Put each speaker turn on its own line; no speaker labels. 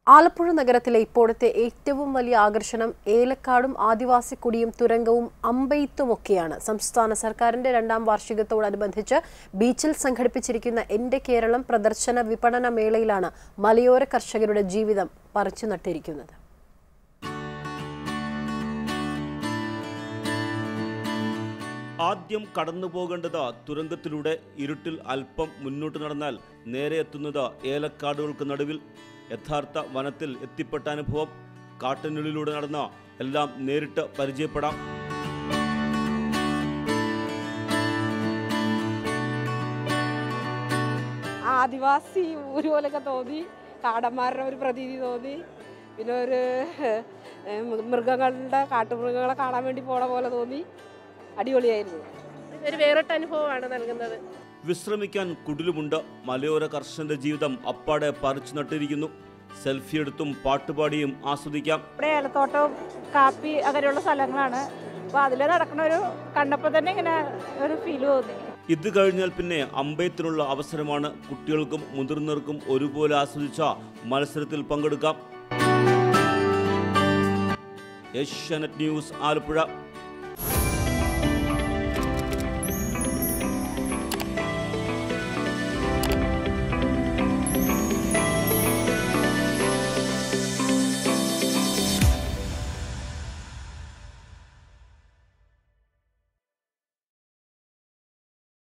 ആലപ്പുഴ നഗരത്തിലെ ഇപ്പോഴത്തെ ഏറ്റവും വലിയ ആകർഷണം ഏലക്കാടും ആദിവാസി കുടിയും തുരങ്കവും അമ്പെയ്ത്തുമൊക്കെയാണ് സംസ്ഥാന സർക്കാരിന്റെ രണ്ടാം വാർഷികത്തോടനുബന്ധിച്ച് ബീച്ചിൽ സംഘടിപ്പിച്ചിരിക്കുന്ന എന്റെ കേരളം പ്രദർശന വിപണന മേളയിലാണ് മലയോര കർഷകരുടെ ജീവിതം പറിച്ചു നട്ടിരിക്കുന്നത്
ആദ്യം കടന്നു പോകേണ്ടത് തുരങ്കത്തിലൂടെ ഇരുട്ടിൽ അല്പം മുന്നോട്ട് നടന്നാൽ നേരെ എത്തുന്നത് ഏലക്കാടുകൾക്ക് നടുവിൽ യഥാർത്ഥ വനത്തിൽ എത്തിപ്പെട്ട അനുഭവം കാട്ടിനുള്ളിലൂടെ നടന്ന എല്ലാം നേരിട്ട് പരിചയപ്പെടാം
ആദിവാസി ഊര് പോലൊക്കെ തോന്നി കാടന്മാരുടെ ഒരു പ്രതീതി തോന്നി പിന്നെ ഒരു ഏഹ്, മൃഗങ്ങളുടെ കാട്ടുമൃഗങ്ങളെ കാണാൻ വേണ്ടി പോണ പോലെ തോന്നി അടിപൊളിയായിരുന്നു
ഒരു വേറിട്ട അനുഭവമാണ് നൽകുന്നത്
വിശ്രമിക്കാൻ കുടിലുമുണ്ട് മലയോര കർഷകന്റെ ജീവിതം അപ്പാടെ പറിച്ചു നട്ടിരിക്കുന്നു സെൽഫി എടുത്തും പാട്ടുപാടിയും ആസ്വദിക്കാം
ഇവിടെ ഏലത്തോട്ടവും കാപ്പി അങ്ങനെയുള്ള സ്ഥലങ്ങളാണ് അപ്പോൾ അതിൽ നടക്കുന്ന ഒരു കണ്ടപ്പോൾ തന്നെ ഇങ്ങനെ ഒരു ഫീൽ തോന്നി
ഇത് കഴിഞ്ഞാൽ പിന്നെ അമ്പയത്തിനുള്ള അവസരമാണ് കുട്ടികൾക്കും മുതിർന്നവർക്കും ഒരുപോലെ ആസ്വദിച്ച മത്സരത്തിൽ പങ്കെടുക്കാം ഏഷ്യാനെറ്റ് ന്യൂസ് ആലപ്പുഴ